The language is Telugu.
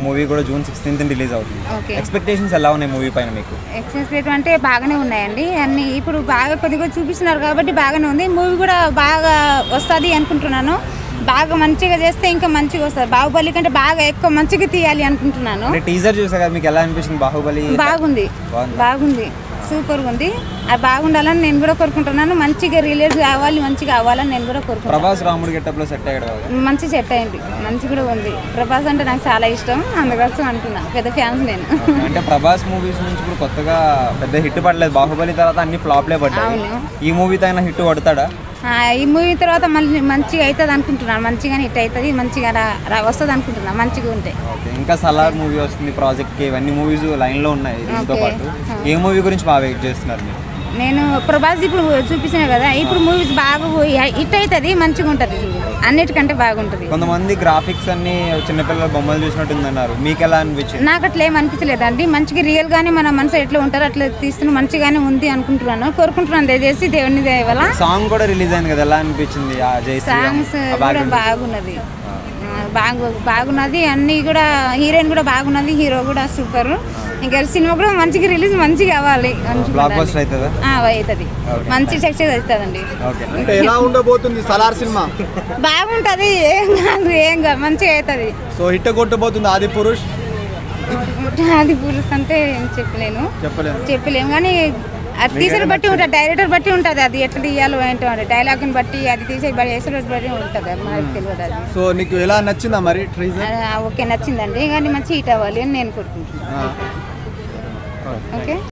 మూవీ కూడా జూన్ సిక్స్టీన్త్ రిలీజ్ అవుతుంది ఓకే ఎక్స్పెక్టేషన్స్ ఎలా ఉన్నాయి మూవీ పైన మీకు ఎక్స్పెక్ట్ అంటే బాగానే ఉన్నాయండి అన్ని ఇప్పుడు బాగా కొద్దిగా చూపిస్తున్నారు కాబట్టి బాగానే ఉంది మూవీ కూడా బాగా వస్తుంది అనుకుంటున్నాను బాగా మంచిగా చేస్తే ఇంకా మంచిగా వస్తుంది బాహుబలి కంటే బాగా ఎక్కువ మంచిగా తీయాలి అనుకుంటున్నాను అంటే టీజర్ చూసా కదా మీకు ఎలా అనిపించింది బాహుబలి బాగుంది బాగుందా? బాగుంది సూపర్గా ఉంది అది బాగుండాలని నేను కూడా కోరుకుంటున్నాను మంచిగా రిలీజ్ కావాలి మంచిగా అవ్వాలని నేను కూడా కోరుకుంటున్నాను ప్రభాస్ రాముడు గెటప్ లో సెట్ అయ్యాడు బాగా మంచి సెట్ అయింది మంచి కూడా ఉంది ప్రభాస్ అంటే నాకు చాలా ఇష్టం అందుకోసం అంటున్నా పెద్ద ఫ్యాన్స్ నేను అంటే ప్రభాస్ మూవీస్ నుంచి ఇప్పుడు కొత్తగా పెద్ద హిట్ పడలేదు బాహుబలి తర్వాత అన్ని ఫ్లాప్లే పడ్డాయి అవును. ఈ మూవీతో అయినా హిట్ పడతాడా ఆ, ఈ మూవీ తర్వాత మళ్ళీ మంచిగా అవుతుంది అనుకుంటున్నాను మంచిగానే హిట్ అవుతుంది మంచిగా రా రా- వస్తుంది అనుకుంటున్నాను మంచిగా ఉంటే ఓకే ఇంకా సలార్ మూవీ వస్తుంది ప్రాజెక్ట్ కి ఇవన్నీ మూవీస్ లైన్ లో ఉన్నాయి దీంతో ఓకే. పాటు ఏ మూవీ గురించి బాగా వెయిట్ చేస్తున్నారు మీరు నేను ప్రభాస్ ఇప్పుడు చూపించిన కదా ఇప్పుడు మూవీస్ బాగా హిట్ అవుతుంది మంచిగా ఉంటుంది అన్నిటికంటే బాగుంటుంది కొంతమంది గ్రాఫిక్స్ అన్ని చిన్నపిల్లల బొమ్మలు చూసినట్టుంది అన్నారు మీకు ఎలా అనిపించింది నాకు అట్లా ఏం అనిపించలేదు అండి మంచిగా రియల్ గానే మన మనసు ఎట్లా ఉంటారో అట్లా తీస్తున్న మంచిగానే ఉంది అనుకుంటున్నాను కోరుకుంటున్నాను దయచేసి దేవుని దయ వల్ల సాంగ్ కూడా రిలీజ్ అయింది కదా ఎలా అనిపించింది ఆ జై శ్రీరామ్ సాంగ్స్ ఆ కూడా background. బాగున్నది ఆ, బాగు బాగున్నది అన్నీ కూడా హీరోయిన్ కూడా బాగున్నది హీరో కూడా సూపర్ ఇంకా సినిమా కూడా మంచిగా రిలీజ్ మంచిగా అవ్వాలి మంచిగా బ్లాక్ ఉండాలి. బస్టర్ అవుతుందా ఆ, అవుతుంది Okay. మంచి సక్సెస్ అవుతుందండి ఓకే అంటే ఎలా ఉండబోతుంది సలార్ సినిమా బాగుంటది ఏం కాదు ఏం కాదు మంచిగా అవుతుంది సో హిట్ కొట్టబోతుంది ఆది పురుష్ అది పురుష్ అంటే ఏం చెప్పలేను చెప్పలేము చెప్పలేము కానీ అది తీసేది బట్టి ఉంటుంది డైరెక్టర్ బట్టి ఉంటుంది అది ఎట్లా తీయాలో ఏంటో అంటే డైలాగ్ని బట్టి అది తీసే వేసే బట్టి ఉంటుంది అది మనకు తెలియదు అది సో నీకు ఎలా నచ్చిందా మరి ట్రీజర్ ఆ, ఓకే నచ్చిందండి కానీ మంచి హీట్ అవ్వాలి అని నేను కోరుకుంటున్నాను ఓకే